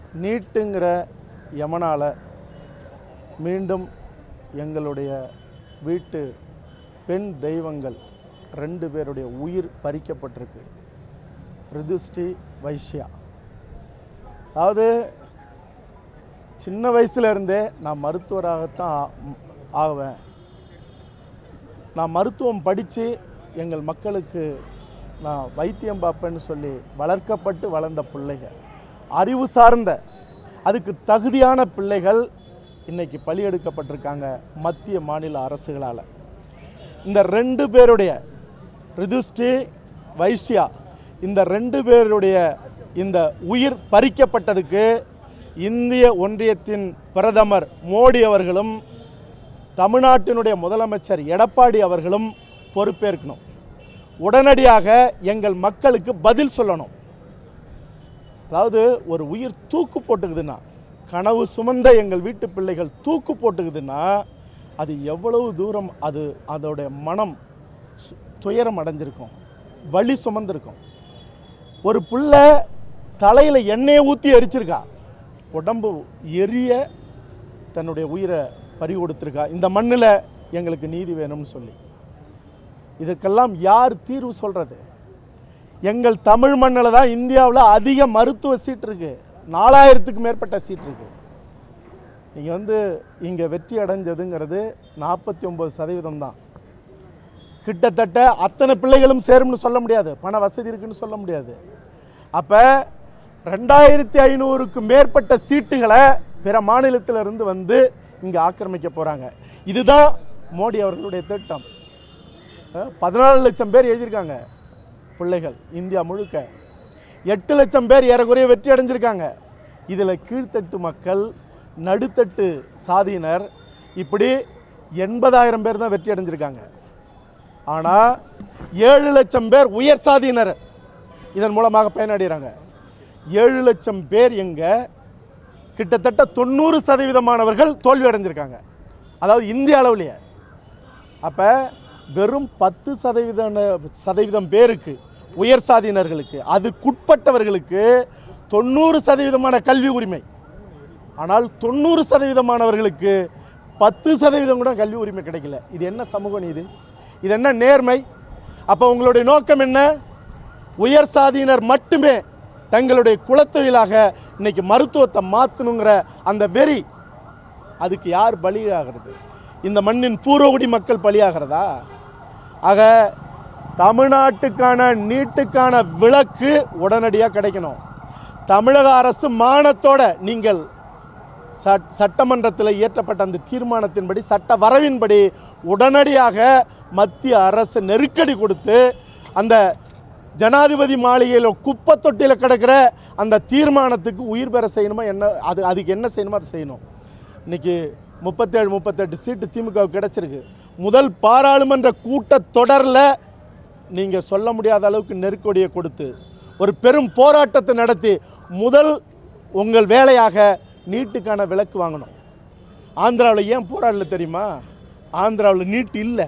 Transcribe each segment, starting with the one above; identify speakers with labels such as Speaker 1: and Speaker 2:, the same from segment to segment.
Speaker 1: நீட்டுங்கிற யமனால் மீண்டும் எங்களுடைய வீட்டு பெண் தெய்வங்கள் ரெண்டு பேருடைய உயிர் பறிக்கப்பட்டிருக்கு ரிதுஸ்ரீ வைஷ்யா அதாவது சின்ன வயசுல இருந்தே நான் மருத்துவராகத்தான் ஆ- ஆவேன் நான் மருத்துவம் படித்து எங்கள் மக்களுக்கு நான் வைத்தியம் பார்ப்பேன்னு சொல்லி வளர்க்கப்பட்டு வளர்ந்த பிள்ளைகள் அறிவு சார்ந்த அதுக்கு தகுதியான பிள்ளைகள் இன்னைக்கு பலியெடுக்கப்பட்டிருக்காங்க மத்திய மாநில அரசுகளால் இந்த ரெண்டு பேருடைய ரிதுஸ்ரீ வைஷ்யா இந்த ரெண்டு பேருடைய இந்த உயிர் பறிக்கப்பட்டதுக்கு இந்திய ஒன்றியத்தின் பிரதமர் மோடி அவர்களும் தமிழ்நாட்டினுடைய முதலமைச்சர் எடப்பாடி அவர்களும் பொறுப்பேற்கணும் உடனடியாக எங்கள் மக்களுக்கு பதில் சொல்லணும் அதாவது ஒரு உயிர் தூக்கு போட்டுக்குதுன்னா கனவு சுமந்த எங்கள் வீட்டு பிள்ளைகள் தூக்கு போட்டுக்குதுன்னா அது எவ்வளவு தூரம் அது அதோடைய மனம் சு- துயரம் அடைஞ்சிருக்கும் வலி சுமந்திருக்கும் ஒரு புள்ள தலையில் எண்ணெயை ஊற்றி எரிச்சிருக்கா உடம்பு எரிய தன்னுடைய உயிரை பறி கொடுத்துருக்கா இந்த மண்ணில் எங்களுக்கு நீதி வேணும்னு சொல்லி இதற்கெல்லாம் யார் தீர்வு சொல்கிறது எங்கள் தமிழ் மண்ணில் தான் இந்தியாவில் அதிக மருத்துவ சீட் இருக்கு நாலாயிரத்துக்கு மேற்பட்ட சீட் இருக்கு நீங்கள் வந்து இங்கே வெற்றி அடைஞ்சதுங்கிறது நாற்பத்தி ஒம்பது சதவீதம் தான் கிட்டத்தட்ட அத்தனை பிள்ளைகளும் சேரும்னு சொல்ல முடியாது பண வசதி இருக்குன்னு சொல்ல முடியாது அப்போ ரெண்டாயிரத்தி ஐநூறுக்கு மேற்பட்ட சீட்டுகளை பிற மாநிலத்திலிருந்து வந்து இங்கே ஆக்கிரமிக்க போகிறாங்க இதுதான் மோடி அவர்களுடைய திட்டம் பதினாலு லட்சம் பேர் எழுதியிருக்காங்க பிள்ளைகள் இந்தியா முழுக்க எட்டு லட்சம் பேர் ஏறக்குறைய வெற்றி அடைஞ்சிருக்காங்க இதில் கீழ்த்தட்டு மக்கள் நடுத்தட்டு சாதியினர் இப்படி எண்பதாயிரம் பேர் தான் வெற்றி அடைஞ்சிருக்காங்க ஆனால் ஏழு லட்சம் பேர் உயர் சாதியினர் இதன் மூலமாக பயனடைகிறாங்க ஏழு லட்சம் பேர் எங்கே கிட்டத்தட்ட தொண்ணூறு சதவீதமானவர்கள் தோல்வி அடைஞ்சிருக்காங்க அதாவது இந்திய அளவுலேயே அப்போ வெறும் பத்து சதவீத சதவீதம் பேருக்கு உயர் சாதியினர்களுக்கு அதுக்குட்பட்டவர்களுக்கு தொண்ணூறு சதவீதமான கல்வி உரிமை ஆனால் தொண்ணூறு சதவீதமானவர்களுக்கு பத்து சதவீதம் கூட கல்வி உரிமை கிடைக்கல இது என்ன சமூக நீதி இது என்ன நேர்மை அப்போ உங்களுடைய நோக்கம் என்ன உயர் சாதியினர் மட்டுமே தங்களுடைய குலத்தொழிலாக இன்னைக்கு மருத்துவத்தை மாற்றணுங்கிற அந்த வெறி அதுக்கு யார் பலியாகிறது இந்த மண்ணின் பூர்வகுடி மக்கள் பலியாகிறதா ஆக தமிழ்நாட்டுக்கான நீட்டுக்கான விலக்கு உடனடியாக கிடைக்கணும் தமிழக அரசு மானத்தோட நீங்கள் சட் சட்டமன்றத்தில் இயற்றப்பட்ட அந்த தீர்மானத்தின்படி சட்ட வரவின்படி உடனடியாக மத்திய அரசு நெருக்கடி கொடுத்து அந்த ஜனாதிபதி மாளிகையில் குப்பை தொட்டியில் கிடக்கிற அந்த தீர்மானத்துக்கு உயிர் பெற செய்யணுமா என்ன அது அதுக்கு என்ன செய்யணுமோ அதை செய்யணும் இன்னைக்கு முப்பத்தேழு முப்பத்தெட்டு சீட்டு திமுகவுக்கு கிடச்சிருக்கு முதல் பாராளுமன்ற கூட்டத்தொடரில் நீங்கள் சொல்ல முடியாத அளவுக்கு நெருக்கடியை கொடுத்து ஒரு பெரும் போராட்டத்தை நடத்தி முதல் உங்கள் வேலையாக நீட்டுக்கான விலக்கு வாங்கணும் ஆந்திராவில் ஏன் போராடல தெரியுமா ஆந்திராவில் நீட் இல்லை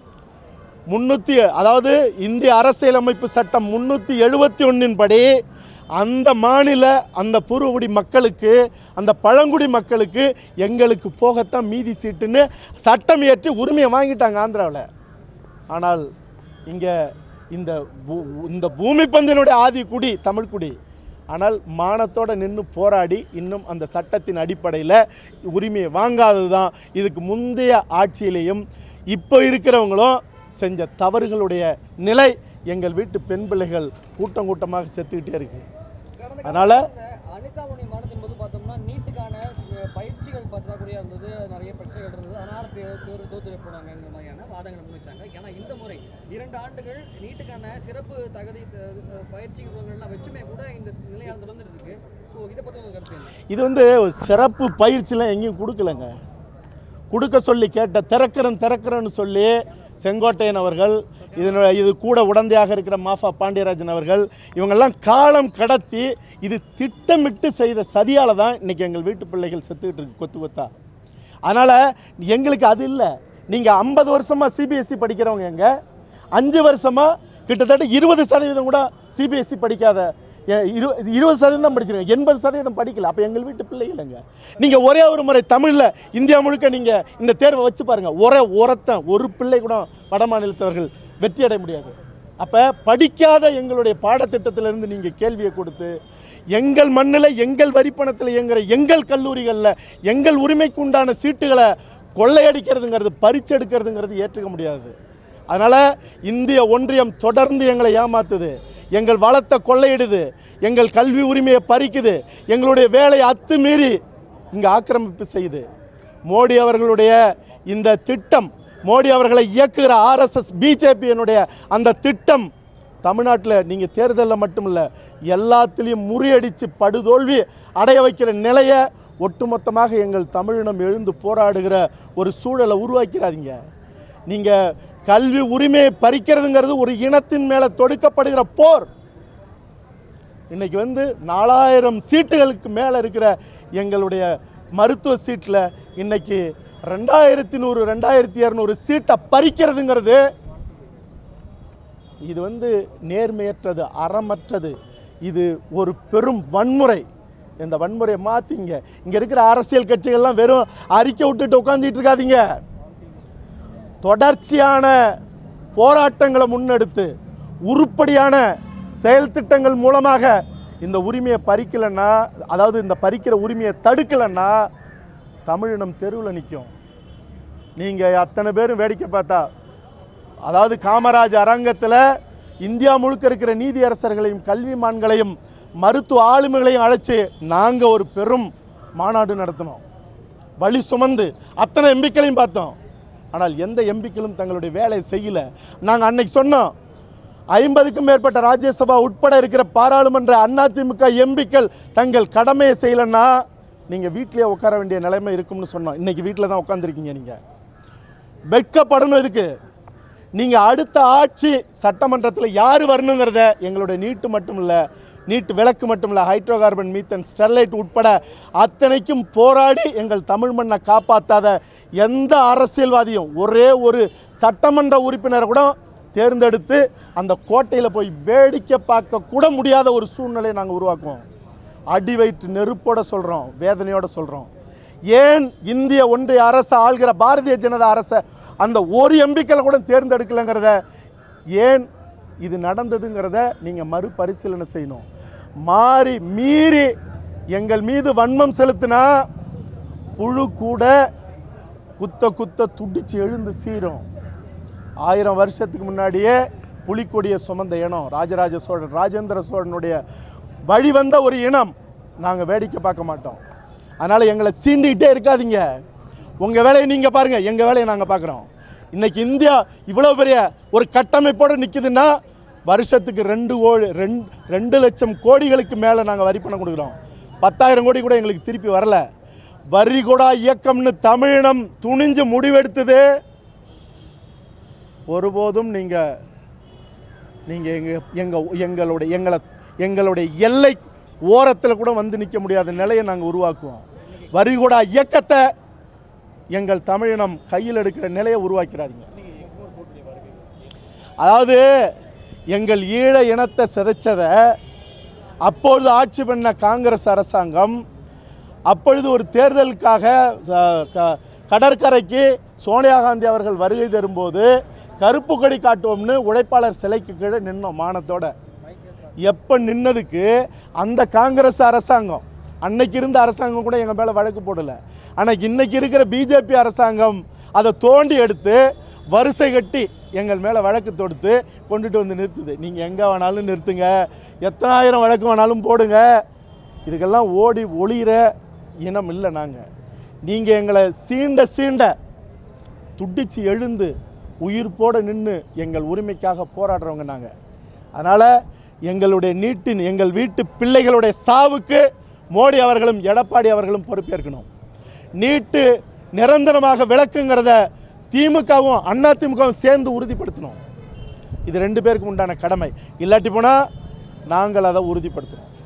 Speaker 1: முன்னூற்றி அதாவது இந்திய அரசியலமைப்பு சட்டம் முன்னூற்றி எழுபத்தி ஒன்றின் படி அந்த மாநில அந்த பூர்வகுடி மக்களுக்கு அந்த பழங்குடி மக்களுக்கு எங்களுக்கு போகத்தான் மீதி சீட்டுன்னு சட்டம் இயற்றி உரிமையை வாங்கிட்டாங்க ஆந்திராவில் ஆனால் இங்கே இந்த பூ- இந்த பூமி பந்தினுடைய ஆதி குடி தமிழ் குடி ஆனால் மானத்தோட நின்று போராடி இன்னும் அந்த சட்டத்தின் அடிப்படையில் உரிமையை வாங்காதது தான் இதுக்கு முந்தைய ஆட்சியிலையும் இப்போ இருக்கிறவங்களும் செஞ்ச தவறுகளுடைய நிலை எங்கள் வீட்டு பெண் பிள்ளைகள் கூட்டம் கூட்டமாக செத்துக்கிட்டே இருக்கு அதனால
Speaker 2: அனிதாமணி மாநிலத்தின் போது பார்த்தோம்னா நீட்டுக்கான அஹ், பயிற்சிகள் பற்றாக்குறையாக இருந்தது நிறைய பிரச்சனைகள் இருந்தது அதனால தேர்வு தேர்வு தோத்து போனாங்கிற மாதிரியான வாதங்களை முன்வைச்சாங்க ஏன்னா இந்த முறை இரண்டு ஆண்டுகள் நீட்டுக்கான சிறப்பு தகுதி அஹ், அஹ், பயிற்சி எல்லாம் வச்சுமே கூட இந்த நிலையால் தொடர்ந்துட்டு இருக்கு ஸோ இதை பற்றி உங்க கருத்து என்ன
Speaker 1: இது வந்து ஒரு சிறப்பு பயிற்சிலாம் எங்கேயும் கொடுக்கலங்க கொடுக்க சொல்லி கேட்ட திறக்கிறேன் திறக்கிறேன்னு சொல்லி செங்கோட்டையன் அவர்கள் இதனுடைய இது கூட உடந்தையாக இருக்கிற மாஃபா பாண்டியராஜன் அவர்கள் இவங்கெல்லாம் காலம் கடத்தி இது திட்டமிட்டு செய்த சதியால் தான் இன்றைக்கி எங்கள் வீட்டு பிள்ளைகள் செத்துக்கிட்டு இருக்கு கொத்து கொத்தா அதனால் எங்களுக்கு அது இல்லை நீங்கள் ஐம்பது வருஷமாக சிபிஎஸ்சி படிக்கிறவங்க எங்க அஞ்சு வருஷமாக கிட்டத்தட்ட இருபது சதவீதம் கூட சிபிஎஸ்சி படிக்காத ஏ- இரு இருபது சதவீதம் தான் படிச்சிருக்காங்க எண்பது சதவீதம் படிக்கல அப்போ எங்கள் வீட்டு பிள்ளைகளங்க நீங்கள் ஒரே ஒரு முறை தமிழில் இந்தியா முழுக்க நீங்கள் இந்த தேர்வை வச்சு பாருங்கள் ஒரே ஒரத்தன் ஒரு பிள்ளை கூட வட மாநிலத்தவர்கள் வெற்றி அடைய முடியாது அப்போ படிக்காத எங்களுடைய பாடத்திட்டத்திலிருந்து நீங்கள் கேள்வியை கொடுத்து எங்கள் மண்ணில் எங்கள் வரிப்பணத்தில் இயங்குற எங்கள் கல்லூரிகளில் எங்கள் உரிமைக்கு உண்டான சீட்டுகளை கொள்ளையடிக்கிறதுங்கிறது பறிச்செடுக்கிறதுங்கிறது ஏற்றுக்க முடியாது அதனால் இந்திய ஒன்றியம் தொடர்ந்து எங்களை ஏமாத்துது எங்கள் வளத்தை கொள்ளையிடுது எங்கள் கல்வி உரிமையை பறிக்குது எங்களுடைய வேலையை அத்துமீறி இங்கே ஆக்கிரமிப்பு செய்யுது மோடி அவர்களுடைய இந்த திட்டம் மோடி அவர்களை இயக்குகிற ஆர்எஸ்எஸ் பிஜேபியினுடைய அந்த திட்டம் தமிழ்நாட்டில் நீங்கள் தேர்தலில் மட்டுமில்ல எல்லாத்துலேயும் முறியடித்து படுதோல்வி அடைய வைக்கிற நிலையை ஒட்டுமொத்தமாக எங்கள் தமிழினம் எழுந்து போராடுகிற ஒரு சூழலை உருவாக்கிறாதீங்க நீங்கள் கல்வி உரிமையை பறிக்கிறதுங்கிறது ஒரு இனத்தின் மேலே தொடுக்கப்படுகிற போர் இன்னைக்கு வந்து நாலாயிரம் சீட்டுகளுக்கு மேலே இருக்கிற எங்களுடைய மருத்துவ சீட்டில் இன்னைக்கு ரெண்டாயிரத்தி நூறு ரெண்டாயிரத்தி இரநூறு சீட்டை பறிக்கிறதுங்கிறது இது வந்து நேர்மையற்றது அறமற்றது இது ஒரு பெரும் வன்முறை இந்த வன்முறையை மாற்றிங்க இங்கே இருக்கிற அரசியல் கட்சிகள்லாம் வெறும் அறிக்கை விட்டுட்டு உட்காந்துட்டு இருக்காதீங்க தொடர்ச்சியான போராட்டங்களை முன்னெடுத்து உருப்படியான செயல் திட்டங்கள் மூலமாக இந்த உரிமையை பறிக்கலைன்னா அதாவது இந்த பறிக்கிற உரிமையை தடுக்கலைன்னா தமிழினம் தெருவில் நிற்கும் நீங்கள் அத்தனை பேரும் வேடிக்கை பார்த்தா அதாவது காமராஜ் அரங்கத்தில் இந்தியா முழுக்க இருக்கிற நீதியரசர்களையும் கல்விமான்களையும் மருத்துவ ஆளுமைகளையும் அழைச்சி நாங்கள் ஒரு பெரும் மாநாடு நடத்தினோம் வழி சுமந்து அத்தனை எம்பிக்களையும் பார்த்தோம் ஆனால் எந்த எம்பிக்களும் தங்களுடைய வேலையை செய்யல நாங்கள் அன்னைக்கு சொன்னோம் ஐம்பதுக்கும் மேற்பட்ட ராஜ்யசபா உட்பட இருக்கிற பாராளுமன்ற அதிமுக எம்பிக்கள் தங்கள் கடமையை செய்யலைன்னா நீங்கள் வீட்டிலேயே உட்கார வேண்டிய நிலைமை இருக்கும்னு சொன்னோம் இன்னைக்கு வீட்டில் தான் உட்காந்துருக்கீங்க நீங்கள் வெட்கப்படணும் இதுக்கு நீங்கள் அடுத்த ஆட்சி சட்டமன்றத்தில் யார் வரணுங்கிறத எங்களுடைய நீட்டு மட்டும் இல்லை நீட்டு விளக்கு மட்டும் இல்லை ஹைட்ரோ கார்பன் மீத்தன் ஸ்டெர்லைட் உட்பட அத்தனைக்கும் போராடி எங்கள் தமிழ் மண்ணை காப்பாற்றாத எந்த அரசியல்வாதியும் ஒரே ஒரு சட்டமன்ற உறுப்பினரை கூட தேர்ந்தெடுத்து அந்த கோட்டையில் போய் வேடிக்கை பார்க்க கூட முடியாத ஒரு சூழ்நிலையை நாங்கள் உருவாக்குவோம் அடி வயிற்று நெருப்போட சொல்கிறோம் வேதனையோட சொல்கிறோம் ஏன் இந்திய ஒன்றிய அரசு ஆள்கிற பாரதிய ஜனதா அரசை அந்த ஒரு எம்பிக்களை கூட தேர்ந்தெடுக்கலைங்கிறத ஏன் இது நடந்ததுங்கிறத நீங்கள் மறுபரிசீலனை செய்யணும் மாறி மீறி எங்கள் மீது வன்மம் செலுத்தினா புழு கூட குத்த குத்த துடிச்சு எழுந்து சீரும் ஆயிரம் வருஷத்துக்கு முன்னாடியே புலிக்கொடியை சுமந்த இனம் ராஜராஜ சோழன் ராஜேந்திர சோழனுடைய வழிவந்த ஒரு இனம் நாங்கள் வேடிக்கை பார்க்க மாட்டோம் அதனால் எங்களை சீண்டிக்கிட்டே இருக்காதீங்க உங்கள் வேலையை நீங்கள் பாருங்கள் எங்கள் வேலையை நாங்கள் பார்க்குறோம் இன்னைக்கு இந்தியா இவ்வளோ பெரிய ஒரு கட்டமைப்போடு நிற்குதுன்னா வருஷத்துக்கு ரெண்டு கோடி ரெண்டு ரெண்டு லட்சம் கோடிகளுக்கு மேலே நாங்கள் வரி பணம் கொடுக்குறோம் பத்தாயிரம் கோடி கூட எங்களுக்கு திருப்பி வரல வரி கொடா இயக்கம்னு தமிழினம் துணிஞ்சு முடிவெடுத்தது ஒருபோதும் நீங்கள் நீங்கள் எங்கள் எங்கள் எங்களுடைய எங்களை எங்களுடைய எல்லை ஓரத்தில் கூட வந்து நிற்க முடியாத நிலையை நாங்கள் உருவாக்குவோம் வரிகொடா இயக்கத்தை எங்கள் தமிழினம் கையில் எடுக்கிற நிலையை உருவாக்கிறாதீங்க அதாவது எங்கள் ஈழ இனத்தை சிதைச்சதை அப்பொழுது ஆட்சி பண்ண காங்கிரஸ் அரசாங்கம் அப்பொழுது ஒரு தேர்தலுக்காக ச- க- கடற்கரைக்கு சோனியா காந்தி அவர்கள் வருகை தரும்போது கருப்பு கொடி காட்டுவோம்னு உழைப்பாளர் சிலைக்கு கீழே நின்னோம் மானத்தோட எப்போ நின்னதுக்கு அந்த காங்கிரஸ் அரசாங்கம் அன்னைக்கு இருந்த அரசாங்கம் கூட எங்கள் மேலே வழக்கு போடலை ஆனால் இன்னைக்கு இருக்கிற பிஜேபி அரசாங்கம் அதை தோண்டி எடுத்து வரிசை கட்டி எங்கள் மேலே வழக்கு தொடுத்து கொண்டுட்டு வந்து நிறுத்துது நீங்கள் எங்கே வேணாலும் நிறுத்துங்க எத்தனாயிரம் வழக்கு வேணாலும் போடுங்க இதுக்கெல்லாம் ஓடி ஒளிகிற இனம் இல்லை நாங்கள் நீங்கள் எங்களை சீண்ட சீண்ட துடிச்சு எழுந்து உயிர் போட நின்று எங்கள் உரிமைக்காக போராடுறவங்க நாங்கள் அதனால் எங்களுடைய நீட்டின் எங்கள் வீட்டு பிள்ளைகளுடைய சாவுக்கு மோடி அவர்களும் எடப்பாடி அவர்களும் பொறுப்பேற்கணும் நீட்டு நிரந்தரமாக விளக்குங்கிறத திமுகவும் அண்ணா திமுகவும் சேர்ந்து உறுதிப்படுத்தணும் இது ரெண்டு பேருக்கு உண்டான கடமை இல்லாட்டி போனால் நாங்கள் அதை உறுதிப்படுத்தணும்